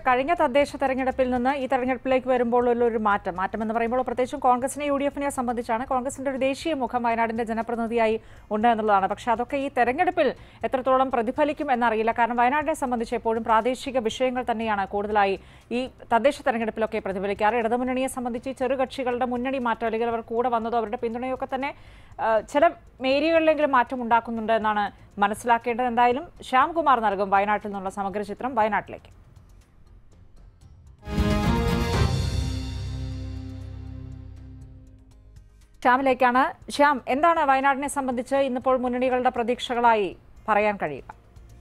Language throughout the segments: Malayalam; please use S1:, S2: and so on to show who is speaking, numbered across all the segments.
S1: കഴിഞ്ഞ തദ്ദേശ തെരഞ്ഞെടുപ്പിൽ നിന്ന് ഈ തെരഞ്ഞെടുപ്പിലേക്ക് വരുമ്പോൾ ഉള്ള ഒരു മാറ്റം മാറ്റം എന്ന് പറയുമ്പോൾ പ്രത്യേകിച്ചും കോൺഗ്രസിനെ യു ഡി എഫിനെ സംബന്ധിച്ചാണ് കോൺഗ്രസിന്റെ ഒരു ദേശീയ മുഖം വയനാടിന്റെ ജനപ്രതിനിധിയായി ഉണ്ട് എന്നുള്ളതാണ് പക്ഷേ അതൊക്കെ ഈ തെരഞ്ഞെടുപ്പിൽ എത്രത്തോളം പ്രതിഫലിക്കും എന്നറിയില്ല കാരണം വയനാടിനെ സംബന്ധിച്ച് എപ്പോഴും പ്രാദേശിക വിഷയങ്ങൾ തന്നെയാണ് കൂടുതലായി ഈ തദ്ദേശ തെരഞ്ഞെടുപ്പിലൊക്കെ പ്രതിഫലിക്കാറ് ഇടതുമുന്നണിയെ സംബന്ധിച്ച് ഈ ചെറുകക്ഷികളുടെ മുന്നണി മാറ്റം അല്ലെങ്കിൽ അവർ കൂടെ വന്നതോ അവരുടെ പിന്തുണയൊക്കെ തന്നെ ആ, ചില ഏരിയകളിലെങ്കിലും മാറ്റം ഉണ്ടാക്കുന്നുണ്ട് എന്നാണ് മനസ്സിലാക്കേണ്ടത് എന്തായാലും ശ്യാംകുമാർ നൽകും വയനാട്ടിൽ നിന്നുള്ള സമഗ്ര ചിത്രം വയനാട്ടിലേക്ക് ശ്യാമിലേക്കാണ് ശ്യാം എന്താണ് വയനാടിനെ സംബന്ധിച്ച് ഇന്നിപ്പോൾ മുന്നണികളുടെ പ്രതീക്ഷകളായി പറയാൻ കഴിയുക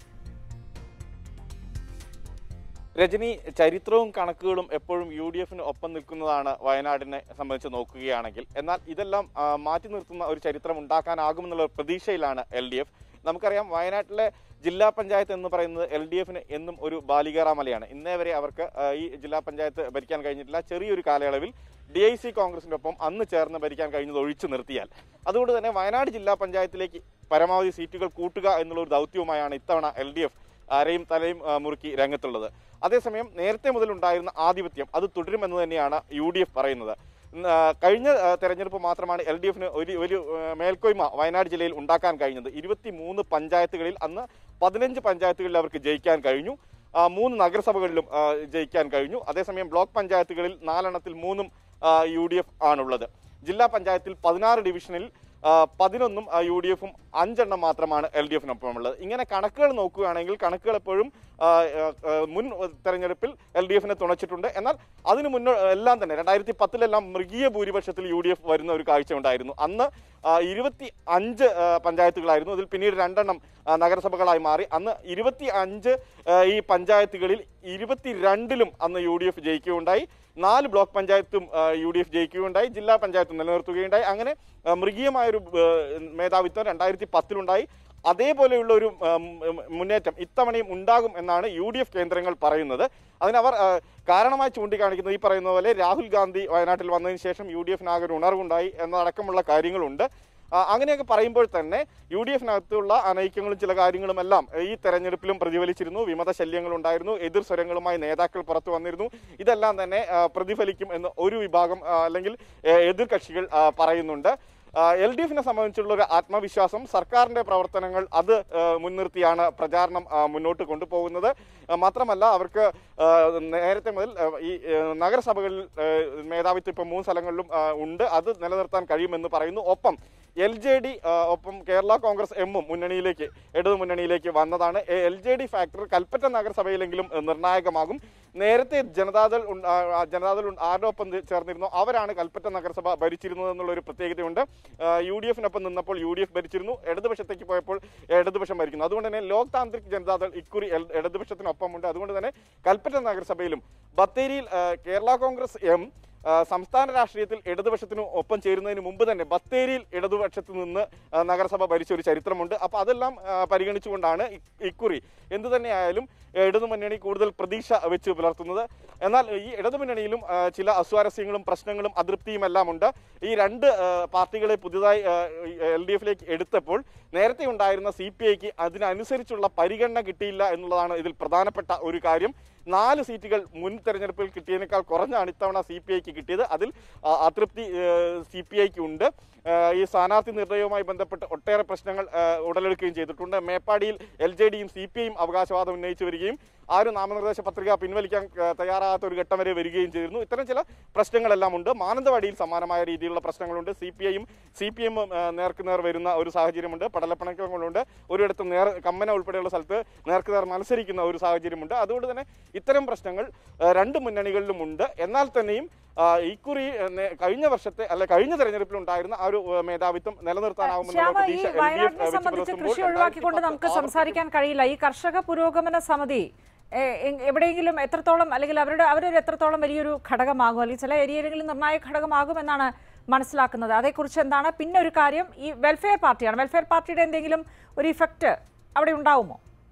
S2: രജനി ചരിത്രവും കണക്കുകളും എപ്പോഴും യു ഡി എഫിന് ഒപ്പം നിൽക്കുന്നതാണ് വയനാടിനെ സംബന്ധിച്ച് നോക്കുകയാണെങ്കിൽ എന്നാൽ ഇതെല്ലാം ആ, മാറ്റി നിർത്തുന്ന ഒരു ചരിത്രം ഉണ്ടാക്കാനാകുമെന്നുള്ള ഒരു പ്രതീക്ഷയിലാണ് എൽ ഡി എഫ് നമുക്കറിയാം വയനാട്ടിലെ ജില്ലാ പഞ്ചായത്ത് എന്ന് പറയുന്നത് എൽ ഡി എഫിന് എന്നും ഒരു ബാലികേറാമലയാണ് ഇന്നേ വരെ അവർക്ക് ആ, ഈ ജില്ലാ പഞ്ചായത്ത് ഭരിക്കാൻ കഴിഞ്ഞിട്ടില്ല ചെറിയൊരു കാലയളവിൽ ഡി ഐ സി കോൺഗ്രസിന്റെ ഒപ്പം അന്ന് ചേർന്ന് ഭരിക്കാൻ കഴിഞ്ഞത് ഒഴിച്ചു നിർത്തിയാൽ അതുകൊണ്ട് തന്നെ വയനാട് ജില്ലാ പഞ്ചായത്തിലേക്ക് പരമാവധി സീറ്റുകൾ കൂട്ടുക എന്നുള്ള ഒരു ദൗത്യവുമായാണ് ഇത്തവണ എൽ ഡി എഫ് അരയും തലയും ആ, മുറുക്കി രംഗത്തുള്ളത് അതേസമയം നേരത്തെ മുതൽ ഉണ്ടായിരുന്ന ആധിപത്യം അത് തുടരുമെന്ന് തന്നെയാണ് യു ഡി എഫ് പറയുന്നത് ഉം, ആ, കഴിഞ്ഞ ആ, തെരഞ്ഞെടുപ്പ് മാത്രമാണ് എൽ ഡി എഫിന് ഒരു ഒരു ആ, മേൽക്കോയ്മ വയനാട് ജില്ലയിൽ ഉണ്ടാക്കാൻ കഴിഞ്ഞത് ഇരുപത്തി മൂന്ന് പഞ്ചായത്തുകളിൽ അന്ന് പതിനഞ്ച് പഞ്ചായത്തുകളിൽ അവർക്ക് ജയിക്കാൻ കഴിഞ്ഞു ആ, മൂന്ന് നഗരസഭകളിലും ആ, ജയിക്കാൻ കഴിഞ്ഞു അതേസമയം ബ്ലോക്ക് പഞ്ചായത്തുകളിൽ നാലെണ്ണത്തിൽ മൂന്നും യു ഡി എഫ് ആണുള്ളത് ജില്ലാ പഞ്ചായത്തിൽ പതിനാറ് ഡിവിഷനിൽ ആ, പതിനൊന്നും യു ഡി എഫും അഞ്ചെണ്ണം മാത്രമാണ് എൽ ഡി എഫിനൊപ്പമുള്ളത് ഇങ്ങനെ കണക്കുകൾ നോക്കുകയാണെങ്കിൽ കണക്കുകൾ എപ്പോഴും ആ, ആ, ആ, മുൻ തെരഞ്ഞെടുപ്പിൽ എൽ ഡി എഫിനെ തുണച്ചിട്ടുണ്ട് എന്നാൽ അതിന് മുന്നോ എല്ലാം തന്നെ രണ്ടായിരത്തി പത്തിലെല്ലാം മൃഗീയ ഭൂരിപക്ഷത്തിൽ യു ഡി എഫ് വരുന്ന ഒരു കാഴ്ച ഉണ്ടായിരുന്നു അന്ന് ആ, ഇരുപത്തി അഞ്ച് ആ, പഞ്ചായത്തുകളായിരുന്നു അതിൽ പിന്നീട് രണ്ടെണ്ണം ആ, നഗരസഭകളായി മാറി അന്ന് ഇരുപത്തി അഞ്ച് ആ, ഈ പഞ്ചായത്തുകളിൽ ഇരുപത്തിരണ്ടിലും അന്ന് യു ഡി എഫ് ജയിക്കുകയുണ്ടായി നാല് ബ്ലോക്ക് പഞ്ചായത്തും യു ഡി എഫ് ജയിക്കുകയുണ്ടായി ജില്ലാ പഞ്ചായത്തും നിലനിർത്തുകയുണ്ടായി അങ്ങനെ ആ, മൃഗീയമായൊരു ആ, മേധാവിത്വം രണ്ടായിരത്തി പത്തിലുണ്ടായി അതേപോലെയുള്ള ഒരു ആ, മ്, മുന്നേറ്റം ഇത്തവണയും ഉണ്ടാകും എന്നാണ് യു ഡി എഫ് കേന്ദ്രങ്ങൾ പറയുന്നത് അതിനവർ ആ, കാരണമായി ചൂണ്ടിക്കാണിക്കുന്നത് ഈ പറയുന്ന പോലെ രാഹുൽ ഗാന്ധി വയനാട്ടിൽ വന്നതിന് ശേഷം യു ഡി എഫിനാകെ ഒരു ഉണർവുണ്ടായി എന്നതടക്കമുള്ള കാര്യങ്ങളുണ്ട് ആ, അങ്ങനെയൊക്കെ പറയുമ്പോൾ തന്നെ യു ഡി എഫിനകത്തുള്ള അനൈക്യങ്ങളും ചില കാര്യങ്ങളും എല്ലാം ഈ തെരഞ്ഞെടുപ്പിലും പ്രതിഫലിച്ചിരുന്നു വിമത ശല്യങ്ങൾ ഉണ്ടായിരുന്നു എതിർ സ്വരങ്ങളുമായി നേതാക്കൾ പുറത്തു വന്നിരുന്നു ഇതെല്ലാം തന്നെ ആ, പ്രതിഫലിക്കും എന്ന് ഒരു വിഭാഗം ആ, അല്ലെങ്കിൽ ആ, എതിർ കക്ഷികൾ ആ, പറയുന്നുണ്ട് എൽ ഡി എഫിനെ സംബന്ധിച്ചുള്ള ഒരു ആത്മവിശ്വാസം സർക്കാരിന്റെ പ്രവർത്തനങ്ങൾ അത് ആ, മുൻനിർത്തിയാണ് പ്രചാരണം ആ, മുന്നോട്ട് കൊണ്ടുപോകുന്നത് ആ, മാത്രമല്ല അവർക്ക് ആ, നേരത്തെ മുതൽ ആ, ഈ ആ, നഗരസഭകളിൽ ആ, മേധാവിത്വം ഇപ്പം മൂന്ന് സ്ഥലങ്ങളിലും ആ, ഉണ്ട് അത് നിലനിർത്താൻ കഴിയുമെന്ന് പറയുന്നു ഒപ്പം എൽ ജെ ഡി ഒപ്പം കേരള കോൺഗ്രസ് എമ്മും മുന്നണിയിലേക്ക് ഇടതു മുന്നണിയിലേക്ക് വന്നതാണ് L J D factor Kalpetta നഗരസഭയിലെങ്കിലും ആ, നിർണായകമാകും നേരത്തെ ജനതാദൾ ഉൺ- ആ, ആ, ജനതാദൾ ഉൺ- ആരുടെ ഒപ്പം തി- ചേർന്നിരുന്നോ അവരാണ് കൽപ്പറ്റ നഗരസഭ ഭരിച്ചിരുന്നത് എന്നുള്ള ഒരു പ്രത്യേകതയുണ്ട് യു ഡി എഫിനൊപ്പം നിന്നപ്പോൾ യു ഡി എഫ് ഭരിച്ചിരുന്നു ഇടതുപക്ഷത്തേക്ക് പോയപ്പോൾ ഇടതുപക്ഷം ഭരിക്കുന്നു അതുകൊണ്ട് തന്നെ ലോക് താന്ത്രിക് ജനതാദൾ ഇക്കുറി എൽ- ഇടതുപക്ഷത്തിനൊപ്പമുണ്ട് അതുകൊണ്ട് തന്നെ കൽപ്പറ്റ നഗരസഭയിലും ബത്തേരിയിൽ ആ, കേരള കോൺഗ്രസ് എം ആ, സംസ്ഥാന രാഷ്ട്രീയത്തിൽ ഇടതുപക്ഷത്തിന് ഒപ്പം ചേരുന്നതിന് മുമ്പ് തന്നെ ബത്തേരിയിൽ ഇടതുപക്ഷത്ത് നിന്ന് ആ, നഗരസഭ ഭരിച്ച ഒരു ചരിത്രമുണ്ട് അപ്പോൾ അതെല്ലാം ആ, പരിഗണിച്ചുകൊണ്ടാണ് ഇ- ഇക്കുറി എന്തു തന്നെയായാലും ഇടതുമുന്നണി കൂടുതൽ പ്രതീക്ഷ വെച്ച് പുലർത്തുന്നത് എന്നാൽ ഈ ഇടതുമുന്നണിയിലും ആ, ചില അസ്വാരസ്യങ്ങളും പ്രശ്നങ്ങളും അതൃപ്തിയും എല്ലാം ഉണ്ട് ഈ രണ്ട് ആ, പാർട്ടികളെ പുതുതായി എൽ ഡി എഫിലേക്ക് എടുത്തപ്പോൾ നേരത്തെ ഉണ്ടായിരുന്ന സി പി ഐക്ക് അതിനനുസരിച്ചുള്ള പരിഗണന കിട്ടിയില്ല എന്നുള്ളതാണ് ഇതിൽ പ്രധാനപ്പെട്ട ഒരു കാര്യം നാല് സീറ്റുകൾ മുൻ തെരഞ്ഞെടുപ്പിൽ കിട്ടിയതിനേക്കാൾ കുറഞ്ഞാണ് ഇത്തവണ സി പി ഐക്ക് കിട്ടിയത് അതിൽ ആ, അതൃപ്തി സി പി ഐക്ക് ഉണ്ട് ആ, ഈ സ്ഥാനാർത്ഥി നിർണയവുമായി ബന്ധപ്പെട്ട് ഒട്ടേറെ പ്രശ്നങ്ങൾ ആ, ഉടലെടുക്കുകയും ചെയ്തിട്ടുണ്ട് മേപ്പാടിയിൽ എൽ ജെ ഡിയും സി പി ഐയും അവകാശവാദം ഉന്നയിച്ചു വരികയും ആ ഒരു നാമനിർദ്ദേശ പത്രിക പിൻവലിക്കാൻ ആ, തയ്യാറാകാത്ത ഒരു ഘട്ടം വരെ വരികയും ചെയ്തിരുന്നു ഇത്തരം ചില പ്രശ്നങ്ങളെല്ലാം ഉണ്ട് മാനന്തവാടിയിൽ സമാനമായ രീതിയിലുള്ള പ്രശ്നങ്ങളുണ്ട് സി പി ഐയും സി പി എമ്മും നേർക്കുനേർ വരുന്ന ഒരു സാഹചര്യമുണ്ട് പടലപ്പിണക്കങ്ങളുണ്ട് ഒരിടത്ത് നേർ കമ്മന ഉൾപ്പെടെയുള്ള സ്ഥലത്ത് നേർക്കുനേർ മത്സരിക്കുന്ന ഒരു സാഹചര്യമുണ്ട് അതുകൊണ്ട് തന്നെ ഇത്തരം പ്രശ്നങ്ങൾ ആ, രണ്ട് മുന്നണികളിലും ഉണ്ട് എന്നാൽ തന്നെയും ആ, ഇക്കുറി ആ, നേ- കഴിഞ്ഞ വർഷത്തെ അല്ല കഴിഞ്ഞ തെരഞ്ഞെടുപ്പിൽ ഉണ്ടായിരുന്ന ആ ഒരു ആ, മേധാവിത്വം നിലനിർത്താനാവുമെന്നുള്ള
S1: ശ്യാമ ഈ
S2: പ്രതീക്ഷ എൽ ഡി
S1: വയനാടിനെ
S2: എഫ്
S1: സംബന്ധിച്ച് കൃഷി ഒഴിവാക്കിക്കൊണ്ട് നമുക്ക് സംസാരിക്കാൻ കഴിയില്ല ഈ കർഷക പുരോഗമന സമിതി എ, എ- എവിടെയെങ്കിലും എത്രത്തോളം അല്ലെങ്കിൽ അവരുടെ അവരൊരു എത്രത്തോളം വലിയൊരു ഘടകമാകും അല്ലെങ്കിൽ ചില ഏരിയകളിൽ നിർണായക ഘടകമാകും എന്നാണ് മനസ്സിലാക്കുന്നത് അതേക്കുറിച്ച് എന്താണ് പിന്നെ ഒരു കാര്യം ഈ വെൽഫെയർ പാർട്ടിയാണ് വെൽഫെയർ പാർട്ടിയുടെ എന്തെങ്കിലും ഒരു ഇഫക്റ്റ് അവിടെ ഉണ്ടാവുമോ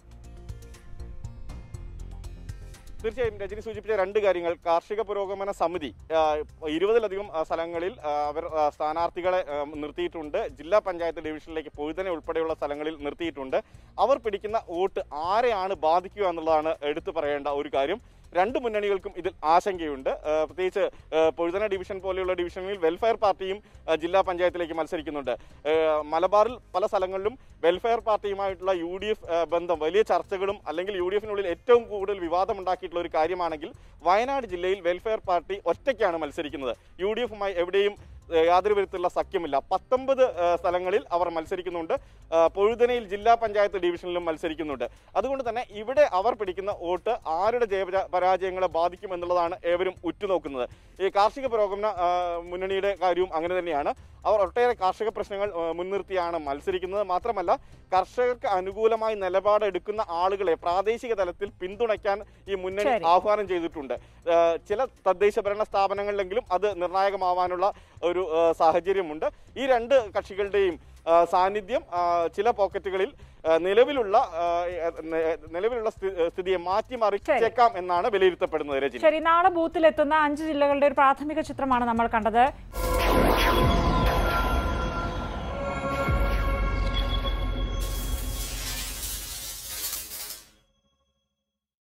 S2: തീർച്ചയായും രജനി സൂചിപ്പിച്ച രണ്ട് കാര്യങ്ങൾ കാർഷിക പുരോഗമന സമിതി ആ, ഇരുപതിലധികം ആ, സ്ഥലങ്ങളിൽ ആ, അവർ ആ, സ്ഥാനാർത്ഥികളെ ആ, നിർത്തിയിട്ടുണ്ട് ജില്ലാ പഞ്ചായത്ത് ഡിവിഷനിലേക്ക് പൊഴുതനെ ഉൾപ്പെടെയുള്ള സ്ഥലങ്ങളിൽ നിർത്തിയിട്ടുണ്ട് അവർ പിടിക്കുന്ന വോട്ട് ആരെയാണ് ബാധിക്കുക എന്നുള്ളതാണ് എടുത്തു പറയേണ്ട ഒരു കാര്യം രണ്ട് മുന്നണികൾക്കും ഇതിൽ ആശങ്കയുണ്ട് ആ, പ്രത്യേകിച്ച് ആ, പൊഴുതന ഡിവിഷൻ പോലെയുള്ള ഡിവിഷനിൽ വെൽഫെയർ പാർട്ടിയും ആ, ജില്ലാ പഞ്ചായത്തിലേക്ക് മത്സരിക്കുന്നുണ്ട് ആ, മലബാറിൽ പല സ്ഥലങ്ങളിലും വെൽഫെയർ പാർട്ടിയുമായിട്ടുള്ള യു ഡി എഫ് ബന്ധം വലിയ ചർച്ചകളും അല്ലെങ്കിൽ യു ഡി എഫിനുള്ളിൽ ഏറ്റവും കൂടുതൽ വിവാദമുണ്ടാക്കിയിട്ടുള്ള ഒരു കാര്യമാണെങ്കിൽ വയനാട് ജില്ലയിൽ വെൽഫെയർ പാർട്ടി ഒറ്റയ്ക്കാണ് മത്സരിക്കുന്നത് യു ഡി എഫുമായി എവിടെയും ഏഹ്, യാതൊരു വിധത്തിലുള്ള സഖ്യമില്ല പത്തൊമ്പത് ഏഹ്, സ്ഥലങ്ങളിൽ അവർ മത്സരിക്കുന്നുണ്ട് ഏഹ്, പൊഴുതനയിൽ ജില്ലാ പഞ്ചായത്ത് ഡിവിഷനിലും മത്സരിക്കുന്നുണ്ട് അതുകൊണ്ട് തന്നെ ഇവിടെ അവർ പിടിക്കുന്ന വോട്ട് ആരുടെ ജയ പരാജയങ്ങളെ ബാധിക്കും എന്നുള്ളതാണ് ഏവരും ഉറ്റുനോക്കുന്നത് ഈ കാർഷിക പുരോഗമന ആ, മുന്നണിയുടെ കാര്യവും അങ്ങനെ തന്നെയാണ് അവർ ഒട്ടേറെ കാർഷിക പ്രശ്നങ്ങൾ ആ, മുൻനിർത്തിയാണ് മത്സരിക്കുന്നത് മാത്രമല്ല കർഷകർക്ക് അനുകൂലമായി നിലപാടെടുക്കുന്ന ആളുകളെ പ്രാദേശിക തലത്തിൽ പിന്തുണയ്ക്കാൻ ഈ മുന്നണി
S1: ശരി.
S2: ആഹ്വാനം ചെയ്തിട്ടുണ്ട് ആ, ചില തദ്ദേശ ഭരണ സ്ഥാപനങ്ങളിലെങ്കിലും അത് നിർണായകമാവാനുള്ള ഒരു ആ, സാഹചര്യമുണ്ട് ഈ രണ്ട് കക്ഷികളുടെയും ആ, സാന്നിധ്യം ആ, ചില പോക്കറ്റുകളിൽ ആ, നിലവിലുള്ള ആ, നെ- നിലവിലുള്ള സ്ഥി- സ്ഥിതിയെ മാറ്റിമറിച്ചേക്കാം എന്നാണ് വിലയിരുത്തപ്പെടുന്നത് രചന
S1: ശരി നാളെ ബൂത്തിലെത്തുന്ന അഞ്ച് ജില്ലകളുടെ ഒരു പ്രാഥമിക ചിത്രമാണ് നമ്മൾ കണ്ടത്